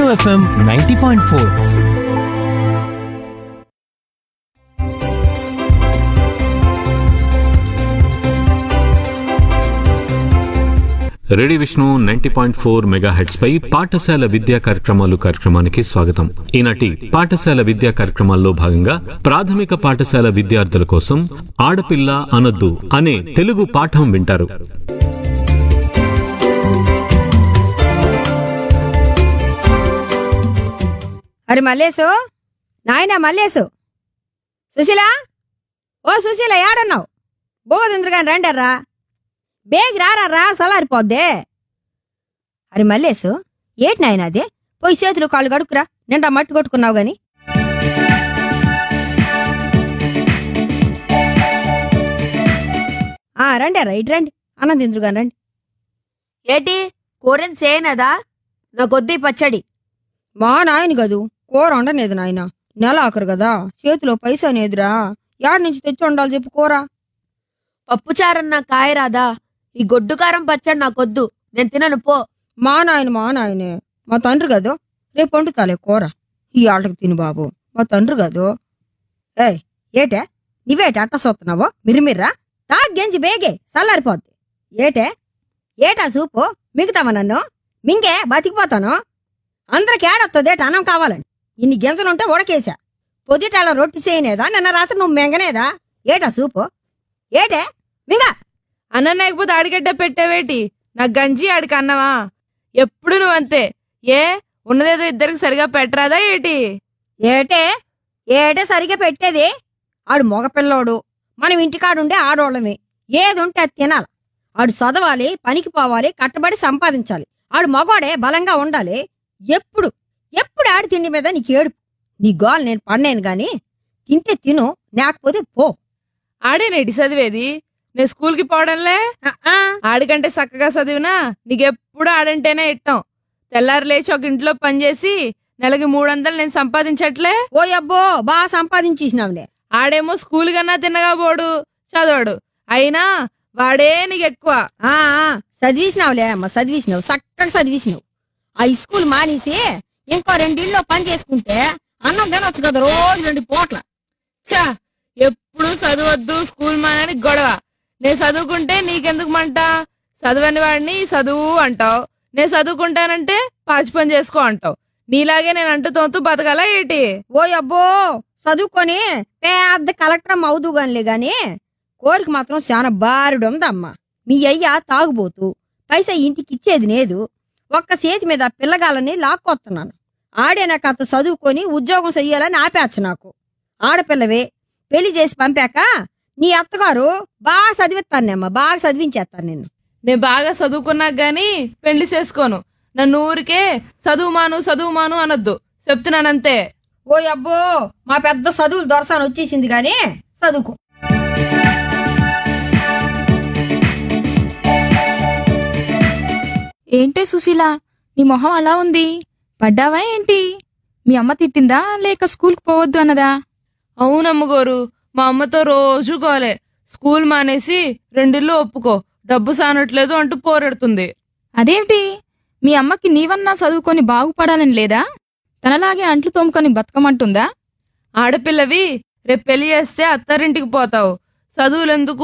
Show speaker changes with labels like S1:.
S1: FM ninety point four
S2: ready Vishnu ninety point four mega heads పై పాఠశాల విద్యా కార్యక్రమాలు కార్యక్రమానికి స్వాగతం ఈనాటి పాఠశాల విద్యా కార్యక్రమాల్లో భాగంగా ప్రాథమిక పాఠశాల విద్యార్థుల కోసం ఆడపిల్ల అనొద్దు అనే తెలుగు పాఠం వింటారు
S3: అరే మల్లేసు నాయనా మల్లేసు సుశీల ఓ సుశీల ఏడన్నావు బోధంద్ర గాని రండర్రా బేగ్ రారా రా సలారిపోద్దే అరే మల్లేసు ఏటి నాయనా అదే పోయి చేతులు కాళ్ళు కడుక్కురా నిండా మట్టి కొట్టుకున్నావు గాని ఆ రండారా ఇటు రండి అన్నం గాని రండి
S4: ఏటి కూరని చేయనదా నాకొద్ది పచ్చడి
S3: మా నాయన గదు కూర వండనేది నాయన నెల ఆఖరు కదా చేతిలో పైసా నేదురా యాడ్ నుంచి తెచ్చి వండాలి చెప్పు కూర
S4: పప్పుచారన్న కాయరాదా ఈ గొడ్డు కారం పచ్చడి నాకొద్దు నేను తినను పో
S3: మా నాయన మా నాయనే మా తండ్రి గదు రేపు వండుతాలే కూర ఈ ఆటకు తిను బాబు మా తండ్రి గదు ఏయ్ ఏటే నువ్వేటే అట్ట సోతున్నావో మిరిమిర్రా తా గెంజి బేగే చల్లారిపోద్ది ఏటే ఏటా సూపు మిగతావా నన్ను మింగే బతికిపోతాను అందరికి ఏడొస్తుందేట అన్నం కావాలండి ఇన్ని గింజలుంటే ఉడకేసా పొద్దుటాల రొట్టి చేయనేదా నిన్న రాత్రి నువ్వు మెంగనేదా ఏటా సూపు ఏటే మింగా
S5: అన్నం లేకపోతే అడిగడ్డ పెట్టావేటి నా గంజి ఆడికి అన్నవా ఎప్పుడు నువ్వు అంతే ఏ ఉన్నదేదో ఇద్దరికి సరిగా పెట్టరాదా ఏటి
S3: ఏటే ఏటే సరిగా పెట్టేది ఆడు మగపిల్లోడు మనం ఇంటికాడుండే ఆడోళ్ళమే ఏది ఉంటే అది తినాలి ఆడు చదవాలి పనికి పోవాలి కట్టబడి సంపాదించాలి ఆడు మగోడే బలంగా ఉండాలి ఎప్పుడు ఎప్పుడు ఆడి తిండి మీద నీకు ఏడుపు నీ గోల్ నేను పడినాను గాని తింటే తిను లేకపోతే పో
S5: ఆడేనేటి చదివేది నేను స్కూల్కి పోవడంలే
S3: ఆ, ఆ,
S5: ఆడికంటే చక్కగా చదివినా నీకెప్పుడు ఆడంటేనే ఇట్టం తెల్లారు లేచి ఒక ఇంట్లో పనిచేసి నెలకి మూడు వందలు నేను సంపాదించట్లే
S3: ఓ అబ్బో బాగా సంపాదించేసినావులే
S5: ఆడేమో స్కూల్ కన్నా తిన్నగా పోడు చదవడు అయినా వాడే నీకు ఎక్కువ
S3: ఆ ఆ, చదివేసినావులే అమ్మ చదివేసినావు చక్కగా చదివేసినావు ఆ స్కూల్ మానేసి ఇంకో రెండిల్లో పని చేసుకుంటే అన్నం తినొచ్చు కదా రోజు రెండు పూట్ల
S5: ఛా, ఎప్పుడు చదవద్దు స్కూల్ మానని గొడవ నేను చదువుకుంటే నీకెందుకు మంట చదవని వాడిని చదువు అంటావు నేను చదువుకుంటానంటే పాచి పని చేసుకో అంటావు నీలాగే నేను అంటూ తోతూ బతకాలా ఏంటి
S3: ఓ అబ్బో చదువుకొని పెద్ద కలెక్టర్ అవుదు గానిలే గాని కోరిక మాత్రం చాలా బారుడు ఉందమ్మా మీ అయ్య తాగుబోతూ పైసా ఇంటికి ఇచ్చేది లేదు ఒక్క చేతి మీద పిల్లగాలని లాక్కొస్తున్నాను ఆడే నాకు అంత చదువుకొని ఉద్యోగం చెయ్యాలని ఆపేచ్చు నాకు ఆడపిల్లవే పెళ్లి చేసి పంపాక నీ అత్తగారు బాగా చదివిస్తానమ్మా బాగా చదివించేస్తాను నిన్ను
S5: నేను బాగా చదువుకున్నాక గాని పెళ్లి చేసుకోను నన్ను ఊరికే చదువు మాను చదువు మాను అనొద్దు చెప్తున్నానంతే
S3: ఓ అబ్బో మా పెద్ద చదువులు దొరసాను వచ్చేసింది గాని చదువుకో
S6: ఏంటే సుశీల నీ మొహం అలా ఉంది పడ్డావా ఏంటి మీ అమ్మ తిట్టిందా లేక స్కూల్కి పోవద్దు అన్నదా
S5: అవునమ్మగోరు మా అమ్మతో రోజు గోలే స్కూల్ మానేసి రెండిళ్ళు ఒప్పుకో డబ్బు సానట్లేదు అంటూ పోరెడుతుంది
S6: అదేంటి మీ అమ్మకి నీవన్నా చదువుకొని బాగుపడాలని లేదా తనలాగే అంట్లు తోముకొని బతకమంటుందా
S5: ఆడపిల్లవి రేపు పెళ్లి చేస్తే అత్తారింటికి పోతావు చదువులెందుకు